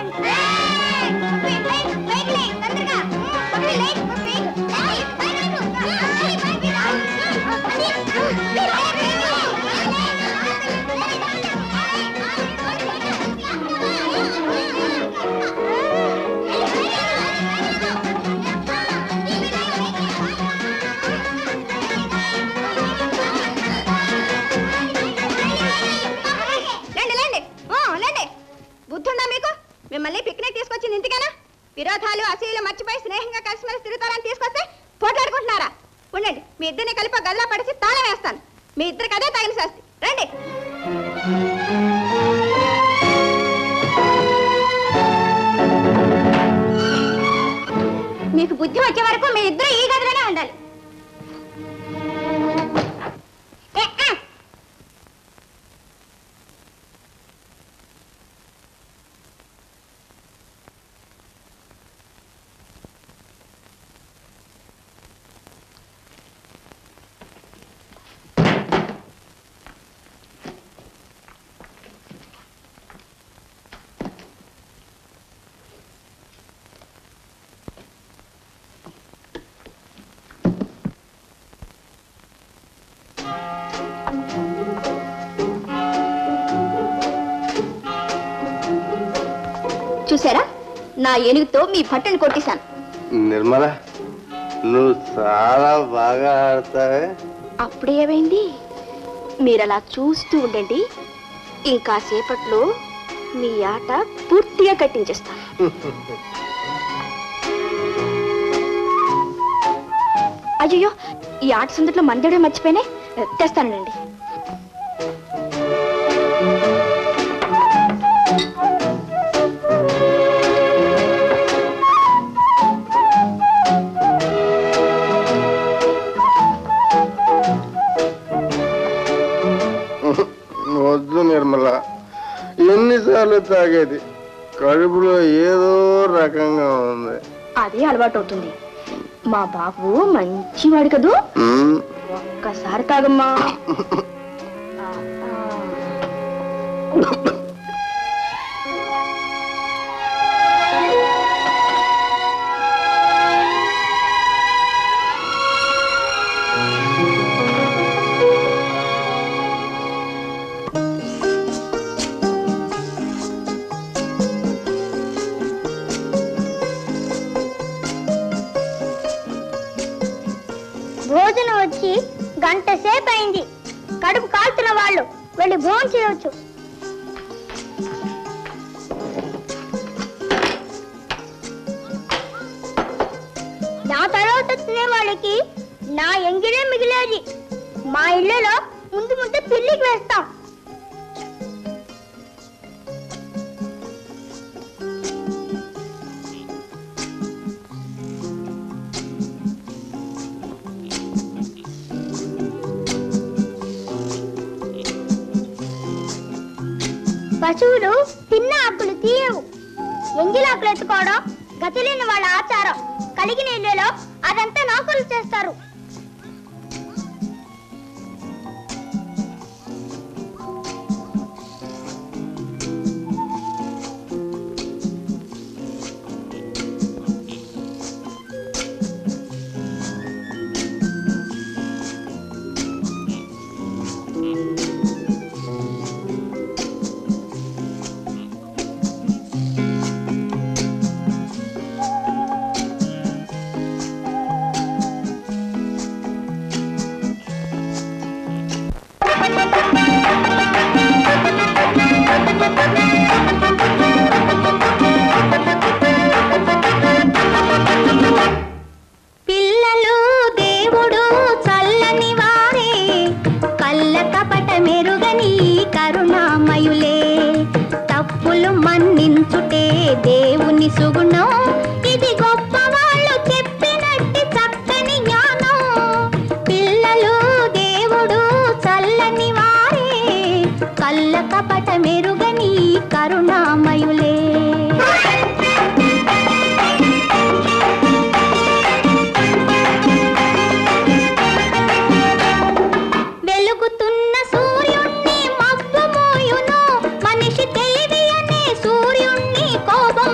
లేండి లేండి ఓ, లేండి బుద్ధుందా మీకు మిమ్మల్ని పిక్నిక్ తీసుకొచ్చింది ఇంటికేనా విరోధాలు అసూయలు మర్చిపోయి స్నేహంగా కలిసిమెలిసి తిరుగుతారని తీసుకొస్తే పోట్లాడుకుంటున్నారా ఉండండి మీ ఇద్దరిని కలిపి గల్లా పడిచి తాళం వేస్తాను మీ ఇద్దరికి అదే తగిన శాస్తి రండి మీకు బుద్ధి వచ్చే వరకు మీ ఇద్దరు ఈ గదిలోనే ఉండాలి ఏ, ఆ. చూసారా నా ఏనుగుతో మీ బట్టను కొట్టేశాను నిర్మల నువ్వు చాలా బాగా ఆడతావే అప్పుడే ఏమైంది మీరు అలా చూస్తూ ఉండండి ఇంకా సేపట్లో మీ ఆట పూర్తిగా కట్టించేస్తాను అయ్యో ఈ ఆట సందట్లో మందడే మర్చిపోయినే తెస్తానండి వద్దు నిర్మల ఎన్నిసార్లు తాగేది కడుపులో ఏదో రకంగా ఉంది అదే అలవాటు అవుతుంది మా బాబు మంచివాడు కదూ ఉమ్, ఒక్కసారి తాగమ్మా ఆ, ఆ. భోజనం వచ్చి గంట సేపు అయింది కడుపు కాల్తున్న వాళ్ళు వెళ్ళి భోజనం చేయవచ్చు నా తర్వాత తినే వాళ్ళకి నా ఎంగిడే మిగిలేది మా ఇళ్ళలో ముందు ముందు పిల్లికి వేస్తాం పశువులు తిన్న ఆకులు తీయవు ఎంగిలాకులు ఎత్తుకోవడం గతిలేని వాళ్ళ ఆచారం కలిగిన ఇళ్ళలో అదంతా నౌకలు చేస్తారు పిల్లలు దేవుడు చల్లని వారే కళ్ళ కపట మెరుగని కరుణామయులే తప్పులు మన్నించుటే దేవుని సుగుణం ఇది గొప్ప వాళ్ళు చెప్పినట్టి చక్కని జ్ఞానం పిల్లలు దేవుడు చల్లని వారే కళ్ళ కపట మెరుగని కరుణామయులే వెలుగుతున్న సూర్యుణ్ణి మబ్బు మోయును మనిషి తెలివి అనే సూర్యుణ్ణి కోపం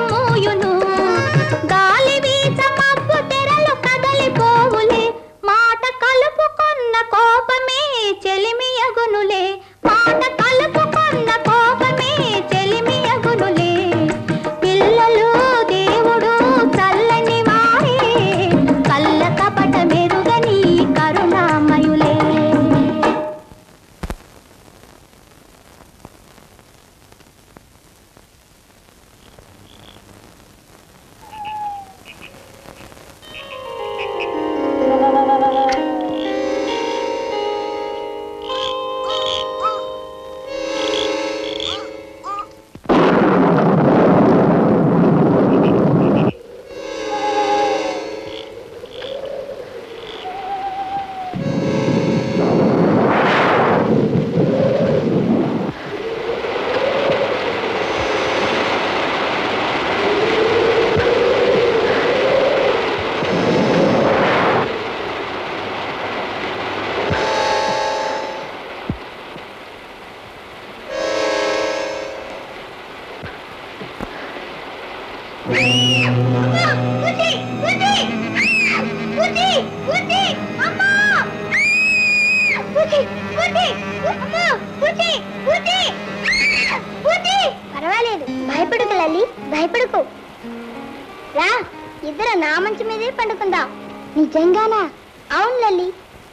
అమ్మా, బుజ్జి, బుజ్జి! బుజ్జి, బుజ్జి! అమ్మా! బుజ్జి, బుజ్జి! అమ్మా, బుజ్జి, బుజ్జి! బుజ్జి! పర్వాలేదు భయపడకు లల్లి భయపడకు రా ఇద్దరు నా మంచి మీదే పండుకుందాం నిజంగానా అవును లల్లి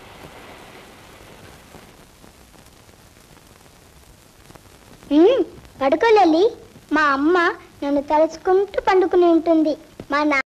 ఉమ్, పడుకో లల్లి మా అమ్మ నన్ను తలుచుకుంటూ పండుకుని ఉంటుంది మా నా